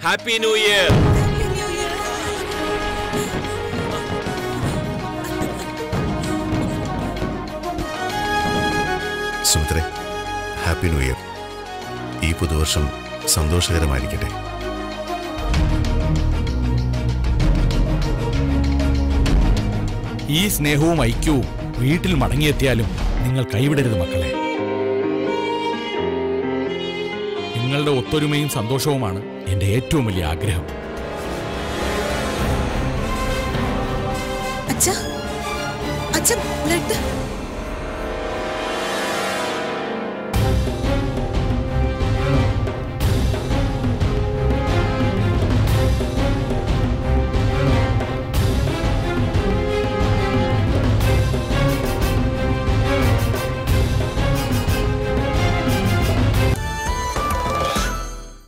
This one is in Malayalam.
ഹാപ്പി ന്യൂ ഇയർ സുമിത്രേ ഹാപ്പി ന്യൂ ഇയർ ഈ പുതുവർഷം സന്തോഷകരമായിരിക്കട്ടെ ഈ സ്നേഹവും ഐക്യവും വീട്ടിൽ മടങ്ങിയെത്തിയാലും നിങ്ങൾ കൈവിടരുത് മക്കളെ നിങ്ങളുടെ ഒത്തൊരുമയും സന്തോഷവുമാണ് എന്റെ ഏറ്റവും വലിയ ആഗ്രഹം അച്ഛ അച്ഛ ബ്ലഡ്